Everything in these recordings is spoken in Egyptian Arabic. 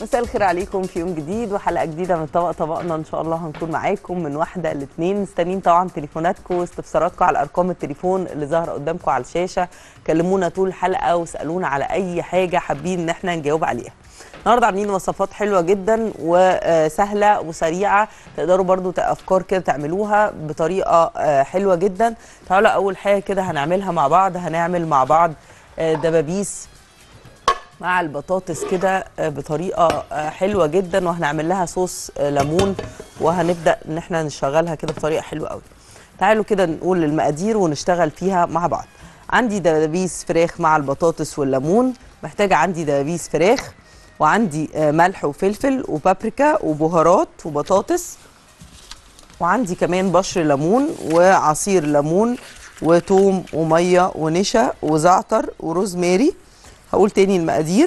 مساء الخير عليكم في يوم جديد وحلقه جديده من طبق طبقنا ان شاء الله هنكون معاكم من واحده لاثنين مستنيين طبعا تليفوناتكم واستفساراتكم على ارقام التليفون اللي ظاهره قدامكم على الشاشه كلمونا طول الحلقه واسالونا على اي حاجه حابين ان احنا نجاوب عليها النهارده عاملين وصفات حلوه جدا وسهله وسريعه تقدروا برضو ت- افكار كده تعملوها بطريقه آه، حلوه جدا تعالوا اول حاجه كده هنعملها مع بعض هنعمل مع بعض آه، دبابيس مع البطاطس كده آه، بطريقه آه، حلوه جدا وهنعمل لها صوص آه، ليمون وهنبدا ان احنا نشغلها كده بطريقه حلوه قوي تعالوا كده نقول المقادير ونشتغل فيها مع بعض عندي دبابيس فراخ مع البطاطس والليمون محتاجه عندي دبابيس فراخ وعندي آه، ملح وفلفل وبابريكا وبهارات وبطاطس وعندي كمان بشر ليمون وعصير ليمون وتوم وميه ونشا وزعتر وروزماري هقول تاني المقادير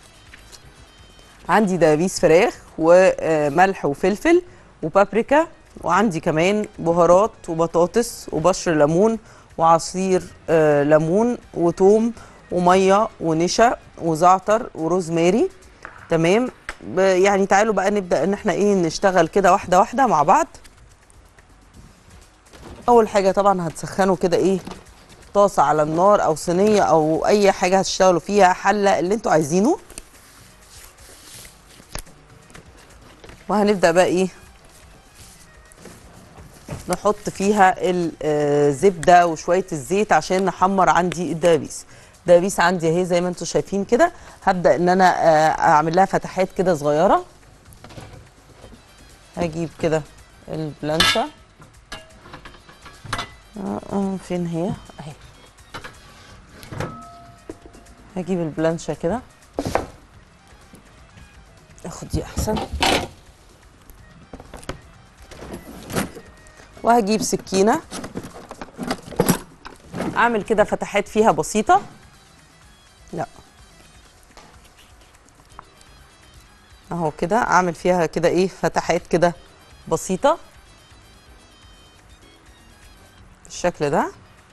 عندي دبابيس فراخ وملح وفلفل وبابريكا وعندي كمان بهارات وبطاطس وبشر ليمون وعصير آه، ليمون وتوم وميه ونشا وزعتر وروزماري تمام ب- يعني تعالوا بقى نبدا ان احنا ايه نشتغل كده واحده واحده مع بعض اول حاجه طبعا هتسخنوا كده ايه طاسه على النار او صينيه او اي حاجه هتشتغلوا فيها حله اللي انتوا عايزينه وهنبدا بقى ايه نحط فيها الزبده وشويه الزيت عشان نحمر عندي الدبابيس الدبابيس عندي اهي زي ما انتم شايفين كده هبدا ان انا آه، اعمل لها فتحات كده صغيره هجيب كده البلانشا آه، آه، فين هي اهي هجيب البلانشا كده اخد دي احسن وهجيب سكينه اعمل كده فتحات فيها بسيطه لا اهو كده اعمل فيها كده ايه فتحات كده بسيطه بالشكل ده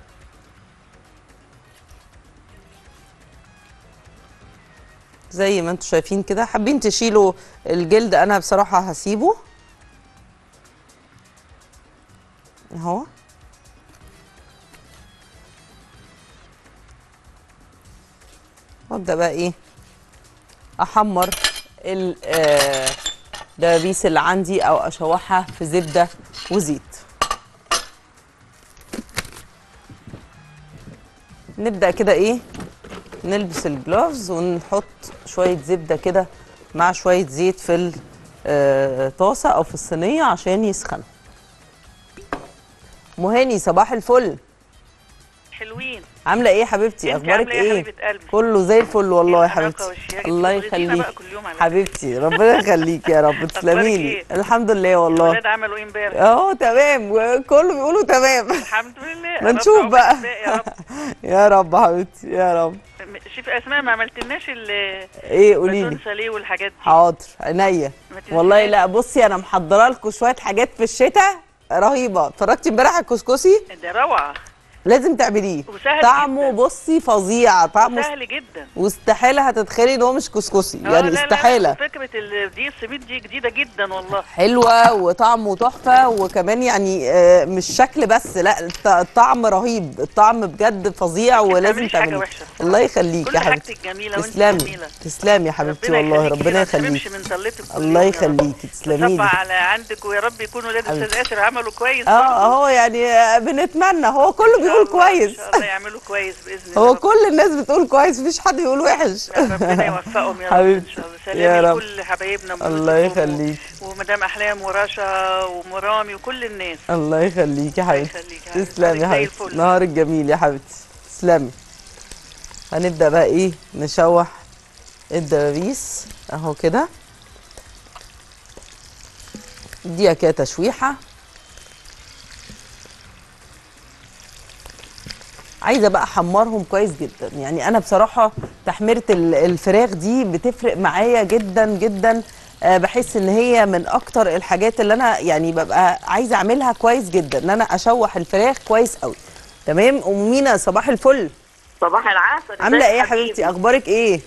زي ما انتم شايفين كده حابين تشيلوا الجلد انا بصراحه هسيبه اهو وابدا بقى ايه احمر الدبابيس اللي عندي او اشوحها في زبده وزيت نبدا كده ايه نلبس الجلوفز ونحط شويه زبده كده مع شويه زيت في الطاسه او في الصينيه عشان يسخنوا مهاني صباح الفل حلوين عامله ايه يا حبيبتي انت اخبارك عاملة ايه يا ايه حبيبة قلبي؟ كله زي الفل والله يا الأناقة حبيبتي والشياكة الله بتغيظينا يخليك بقى كل يوم على حبيبتي ربنا يخليك يا رب تسلمي لي إيه؟ الحمد لله والله الولاد عملوا ايه امبارح اهو تمام كله بيقولوا تمام الحمد لله ما رب نشوف عقبال بقى الباقي يا رب يا رب حبيبتي يا رب شوف اسماء ما عملتلناش ال ايه قولي لي باتون ساليه والحاجات دي حاضر عينيا ما تنسيش. والله لا بصي انا محضره لكم شويه حاجات في الشتاء رهيبه اتفرجتي امبارح على الكسكسي ده روعه لازم تعمليه وسهل طعمه جدا. بصي فظيع طعمه سهل جدا واستحاله هتتخيلي ان هو مش كسكسي آه، يعني لا، لا، استحاله فكره ال- دي السميد دي جديده جدا والله حلوه وطعمه تحفه وكمان يعني آه، مش شكل بس لا الط- الطعم رهيب الطعم بجد فظيع ولازم تعمليش حاجة تعمليه وحشة. الله يخليك كل يا حبيبتي حاجتك جميله وانت تسلمي جميله تسلمي يا حبيبتي ربنا والله يخليكي ربنا ما تحرمش يخليك من طلتك كل الله يوم يا رب. يخليكي تسلمي صبع لي على عندك ويا رب يكون ولاد حبيبتي. استاذ اسر عملوا كويس اه برضه. اهو يعني آه، بنتمنى هو كله إن شاء بيقول الله- كويس ان شاء الله يعملوا كويس باذن الله هو رب. كل الناس بتقول كويس مفيش حد يقول وحش ربنا يوفقهم يا رب حبيبتي. ان شاء الله يا سلام رب. لكل حبايبنا الله يخليك. ومدام احلام ورشا ومرامي وكل الناس الله يخليك يا حبيبتي يخليك يا حبيبتي. تسلمي يا نهارك زي حبيبتي الفل. نهارك جميل يا حبيبتي تسلمي هنبدا بقى ايه نشوح الدبابيس اهو كده اديها كده تشويحه عايزه بقى احمرهم كويس جدا يعني انا بصراحه تحميره ال- الفراخ دي بتفرق معايا جدا جدا آه، بحس ان هي من اكتر الحاجات اللي انا يعني ببقى عايزه اعملها كويس جدا ان انا اشوح الفراخ كويس قوي تمام ام مينا صباح الفل صباح العسل عامله ازيك ايه يا حبيبي؟ حبيبتي اخبارك ايه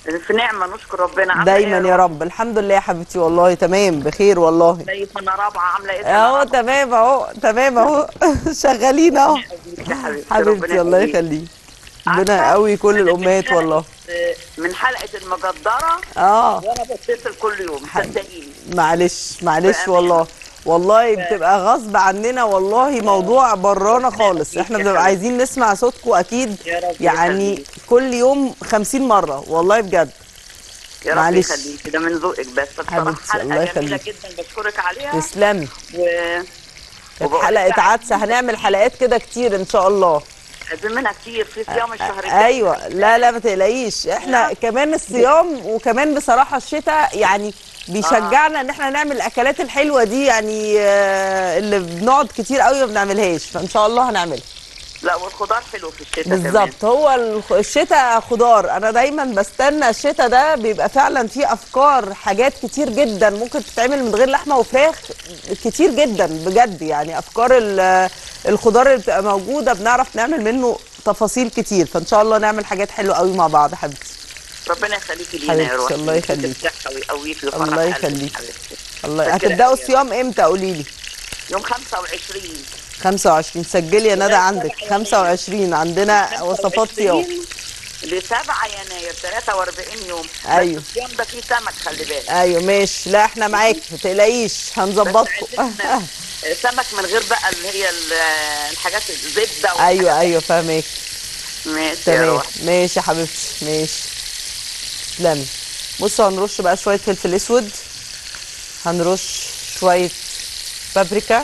في نعمه نشكر ربنا عامله دايما إيه يا رب الحمد لله يا حبيبتي والله تمام بخير والله زي سنه رابعه عامله ايه سنة اهو رابعة؟ تمام اهو تمام اهو شغالين اهو يا حبيبتي حبيبتي ربنا الله يخليك. يخليك ربنا عارفة؟ يقوي كل أنا من الامهات حلقة- والله من حلقه المجدره اه وانا بتصل كل يوم صدقيني معلش معلش بأمانة. والله والله بتبقى غصب عننا والله موضوع برانا خالص احنا يا بنبقى حبيبتي. عايزين نسمع صوتكم اكيد يا رب يعني يخليك. كل يوم خمسين مرة والله بجد يا رب معلش. يخليك ده من ذوقك بس بصراحه حبيبتي، الله حلقه جميله يخليك. جدا بشكرك عليها تسلمي و كانت وبقول حلقة لك عدسة هنعمل حلقات كده كتير ان شاء الله عايزين منها كتير في صيام الشهر الجاي ايوه لا لا ما تقلقيش احنا كمان الصيام وكمان بصراحه الشتاء يعني بيشجعنا ان احنا نعمل الاكلات الحلوه دي يعني آه، اللي بنقعد كتير قوي ما بنعملهاش فان شاء الله هنعملها لا والخضار حلو في الشتاء كمان. بالظبط هو الخ- الشتاء خضار انا دايما بستنى الشتاء ده بيبقى فعلا فيه افكار حاجات كتير جدا ممكن تتعمل من غير لحمه وفراخ كتير جدا بجد يعني افكار ال- الخضار اللي بتبقى موجوده بنعرف نعمل منه تفاصيل كتير فان شاء الله نعمل حاجات حلوه قوي مع بعض حبيبتي ربنا يخليكي لينا حبيبتي، يا روحي الله يخليك. الصحه ويقويكي ويفرح الله قلبك يخليك. حبيبتي. الله فاكرة هتبداوا أوي. الصيام امتى قولي لي يوم 25 25 سجلي يا ندى عندك 25 عندنا وصفات صيام ل 7 يناير 43 يوم أيوه. بس الصيام ده فيه سمك خلي بالك ايوه ماشي لا احنا معاك ما تقلقيش بس هنظبطكم عايزين سمك من غير بقى اللي هي ال- الحاجات الزبده والحاجات- ايوه ايوه فاهمك ماشي يا تمام روحي ماشي يا حبيبتي ماشي تسلمي بصوا هنرش بقى شويه فلفل اسود هنرش شويه بابريكا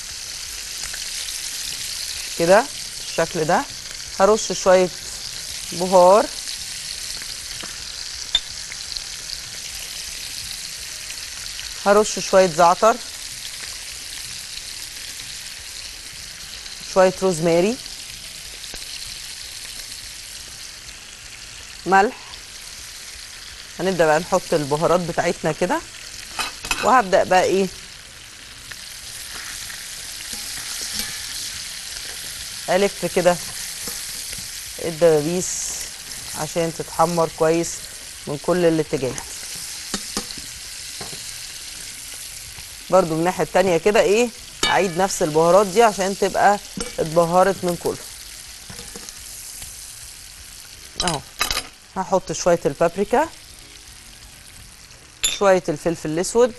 كده بالشكل ده هرش شويه بهار هرش شويه زعتر شويه روزماري ملح هنبدا بقى نحط البهارات بتاعتنا كده وهبدا بقى ايه الف كده الدبابيس عشان تتحمر كويس من كل الاتجاهات برضو من الناحيه التانيه كده ايه اعيد نفس البهارات دي عشان تبقى اتبهرت من كله اهو هحط شويه البابريكا شويه الفلفل الاسود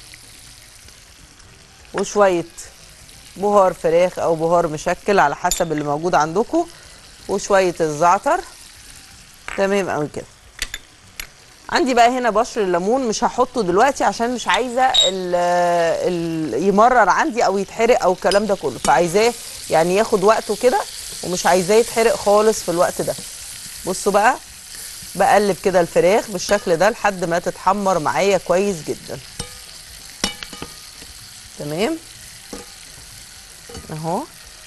وشويه بهار فراخ او بهار مشكل على حسب اللي موجود عندكم وشويه الزعتر تمام قوي كده عندي بقى هنا بشر الليمون مش هحطه دلوقتي عشان مش عايزه ال ال يمرر عندي او يتحرق او الكلام ده كله فعايزاه يعني ياخد وقته كده ومش عايزاه يتحرق خالص في الوقت ده بصوا بقى بقلب كده الفراخ بالشكل ده لحد ما تتحمر معايا كويس جدا تمام اهو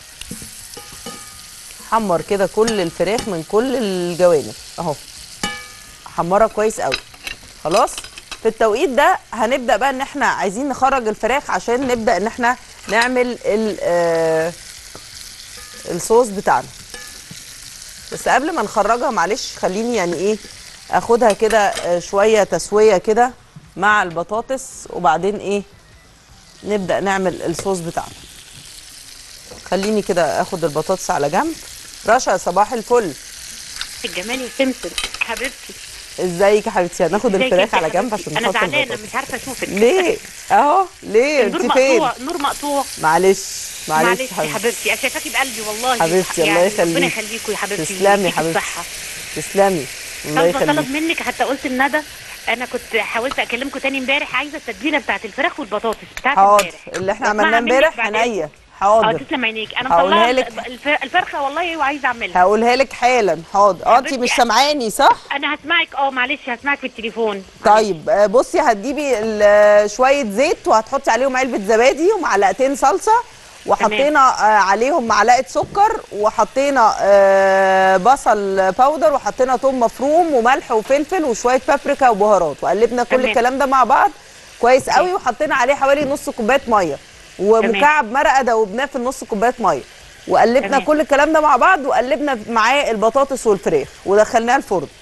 حمر كده كل الفراخ من كل الجوانب اهو حمرها كويس قوي خلاص في التوقيت ده هنبدا بقى ان احنا عايزين نخرج الفراخ عشان نبدا ان احنا نعمل ال آه الصوص بتاعنا بس قبل ما نخرجها معلش خليني يعني ايه اخدها كده آه، شويه تسويه كده مع البطاطس وبعدين ايه نبدا نعمل الصوص بتاعنا خليني كده اخد البطاطس على جنب رشا صباح الفل الجمال يا سمسم حبيبتي ازيك يا حبيبتي هناخد ازيك الفراخ يا على جنب حبيبتي؟ عشان انا نحط زعلانه البطاطس مش عارفه اشوفك ليه اهو ليه النور انت فين مقطوع نور مقطوع معلش معلش معلش يا حبيبتي حبيبتي انا شايفاكي بقلبي والله حبيبتي، الله يعني يخليك. ربنا يخليكوا يا حبيبتي تسلمي يا ويديكي حبيبتي. الصحه تسلمي الله طالبه طلب يخليك منك حتى قلت لندى انا كنت حاولت اكلمكم تاني امبارح عايزه التتبيله بتاعت الفراخ والبطاطس بتاعت حاضر امبارح اللي احنا واسمعها عملناه منك امبارح بعدين. عينيا اه حاضر تسلم عينيك انا هقولها مطلعه لك. الف- الفرخه والله وعايزه اعملها هقولها لك حالا حاضر اه انت حبيبتي، مش سامعاني صح انا هسمعك اه معلش هسمعك في التليفون طيب آه، بصي هتجيبي ال- شويه زيت وهتحطي عليهم علبه زبادي ومعلقتين صلصه وحطينا آه، عليهم معلقه سكر وحطينا آه، بصل باودر وحطينا توم مفروم وملح وفلفل وشويه بابريكا وبهارات وقلبنا كل تمام. الكلام ده مع بعض كويس قوي وحطينا عليه حوالي نص كوبايه ميه ومكعب مرقه دوبناه في النص كوبايه ميه وقلبنا تمام. كل الكلام ده مع بعض وقلبنا معاه البطاطس والفراخ ودخلناها الفرن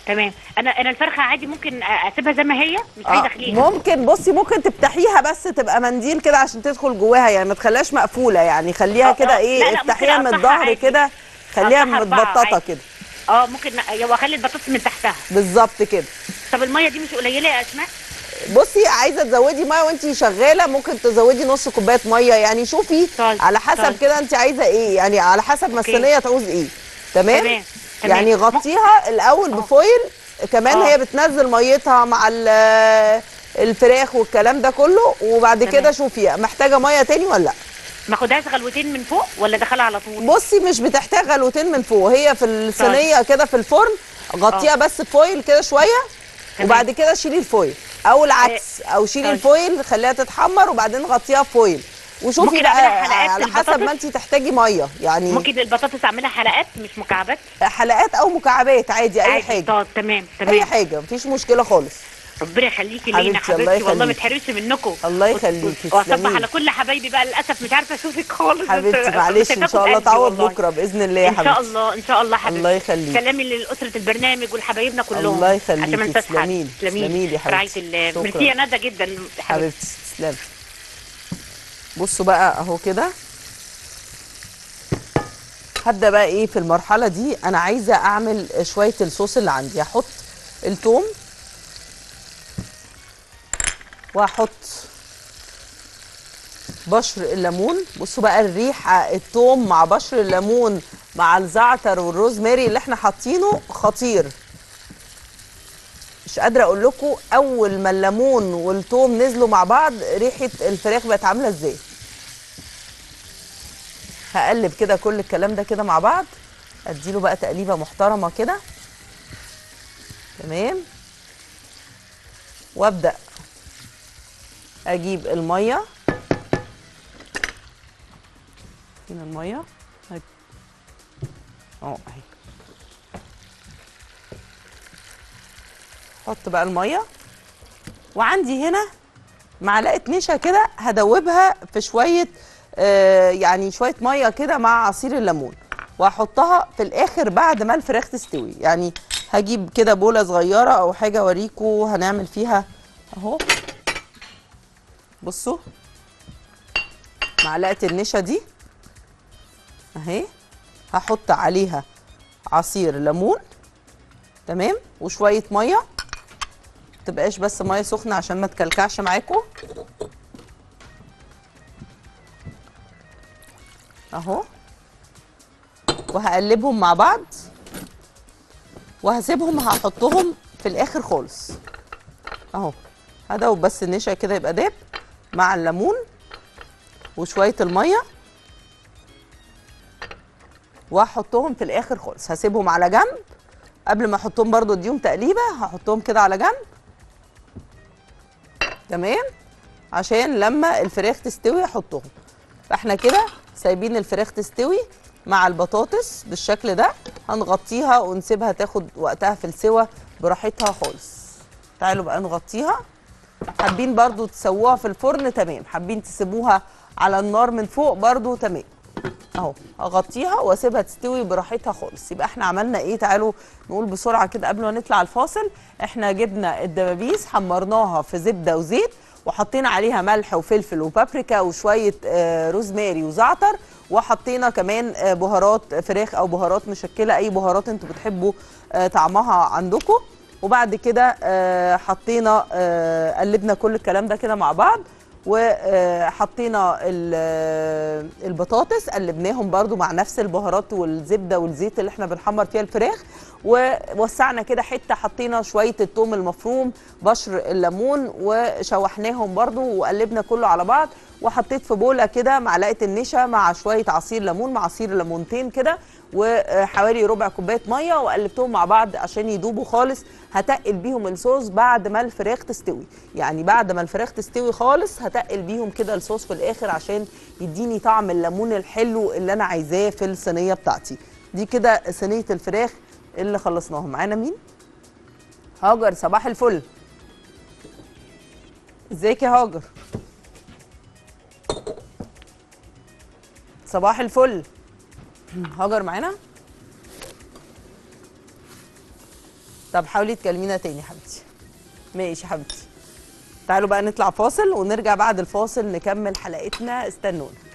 تمام انا انا الفرخه عادي ممكن اسيبها زي ما هي مش عايزه آه، اخليها ممكن بصي ممكن تفتحيها بس تبقى منديل كده عشان تدخل جواها يعني ما تخليهاش مقفوله يعني خليها آه، كده آه، ايه لا، لا، ممكن افتحيها من أقطعها الظهر عادي. كده خليها أقطعها أربعة متبططه عادي. كده اه ممكن واخلي البطاطس من تحتها بالظبط كده طب الميه دي مش قليله يا اسماء بصي عايزه تزودي ميه وانت شغاله ممكن تزودي نص كوبايه ميه يعني شوفي طيب، على حسب طيب. كده انت عايزه ايه يعني على حسب ما أوكي. الصينيه تعوز ايه تمام تمام، تمام. يعني غطيها الاول بفويل كمان آه. هي بتنزل ميتها مع ال- الفراخ والكلام ده كله وبعد تمام. كده شوفي محتاجه ميه تاني ولا لا ما اخدهاش غلوتين من فوق ولا دخلها على طول بصي مش بتحتاج غلوتين من فوق هي في الصينيه كده في الفرن غطيها بس بفويل كده شويه تمام. وبعد كده شيلي الفويل او العكس او شيلي طيب. الفويل خليها تتحمر وبعدين غطيها بفويل وشوفي ممكن بقى أعملها حلقات على البطاطس؟ حسب ما انت تحتاجي ميه يعني ممكن البطاطس اعملها حلقات مش مكعبات حلقات او مكعبات عادي اي عادي. حاجه طب تمام اي تمام حاجه مفيش مشكله خالص ربنا يخليكي لينا حبيبتي، الله حبيبتي والله ما يخليكي. تحرمش منكم الله يخليكي، واصبح تسلمي. على كل حبايبي بقى للاسف مش عارفه اشوفك خالص حبيبتي بس- معلش بس ان هتاخد شاء الله قلبي تعوض والله. بكره باذن الله يا ان شاء حبيبتي الله ان شاء الله حبيبتي الله يخليك. سلامي لاسره البرنامج ولحبايبنا كلهم الله يخليكي، عشان ما ننساش حد. تسلمي لي، تسلمي لي يا في رعايه حبيبتي. الله شكراً. ميرسي يا ندى جدا حبيبتي حبيبتي تسلمي بصوا بقى اهو كده هبدا بقى ايه في المرحله دي انا عايزه اعمل شويه الصوص اللي عندي هحط الثوم وهحط بشر الليمون بصوا بقى الريحه الثوم مع بشر الليمون مع الزعتر والروزماري اللي احنا حاطينه خطير مش قادره اقول لكم اول ما الليمون والثوم نزلوا مع بعض ريحه الفراخ بقت عامله ازاي هقلب كده كل الكلام ده كده مع بعض اديله بقى تقليبه محترمه كده تمام وابدا اجيب الميه فين الميه هات. اهو اهي احط بقى الميه وعندي هنا معلقه نشا كده هدوبها في شويه آه يعني شويه ميه كده مع عصير الليمون وهحطها في الاخر بعد ما الفراخ تستوي يعني هجيب كده بوله صغيره او حاجه اوريكم هنعمل فيها اهو بصوا معلقه النشا دي اهي هحط عليها عصير ليمون تمام وشويه ميه تبقاش بس ميه سخنه عشان ما تكلكعش معاكم اهو وهقلبهم مع بعض وهسيبهم هحطهم في الاخر خالص اهو هدوب بس النشا كده يبقى داب مع الليمون وشويه الميه وهحطهم في الاخر خالص هسيبهم على جنب قبل ما احطهم برضو اديهم تقليبه هحطهم كده على جنب تمام عشان لما الفراخ تستوي احطهم فاحنا كده سايبين الفراخ تستوي مع البطاطس بالشكل ده هنغطيها ونسيبها تاخد وقتها في السوا براحتها خالص تعالوا بقى نغطيها حابين برضو تسووها في الفرن تمام حابين تسيبوها على النار من فوق برضو تمام اهو هغطيها واسيبها تستوي براحتها خالص يبقى احنا عملنا ايه تعالوا نقول بسرعه كده قبل ما نطلع الفاصل احنا جبنا الدبابيس حمرناها في زبده وزيت وحطينا عليها ملح وفلفل وبابريكا وشويه آه، روزماري وزعتر وحطينا كمان آه، بهارات فراخ او بهارات مشكله اي بهارات انتوا بتحبوا آه، طعمها عندكم وبعد كده آه، حطينا آه، قلبنا كل الكلام ده كده مع بعض وحطينا البطاطس قلبناهم برضو مع نفس البهارات والزبده والزيت اللي احنا بنحمر فيها الفراخ ووسعنا كده حته حطينا شويه الثوم المفروم بشر الليمون وشوحناهم برضو وقلبنا كله على بعض وحطيت في بوله كده معلقه النشا مع شويه عصير ليمون مع عصير ليمونتين كده وحوالي ربع كوبايه ميه وقلبتهم مع بعض عشان يدوبوا خالص هتقل بيهم الصوص بعد ما الفراخ تستوي يعني بعد ما الفراخ تستوي خالص هتقل بيهم كده الصوص في الاخر عشان يديني طعم الليمون الحلو اللي انا عايزاه في الصينيه بتاعتي دي كده صينيه الفراخ اللي خلصناها معانا مين هاجر صباح الفل ازيك يا هاجر صباح الفل هاجر معانا طب حاولي تكلمينا تاني يا حبيبتي ماشي يا حبيبتي تعالوا بقى نطلع فاصل ونرجع بعد الفاصل نكمل حلقتنا استنونا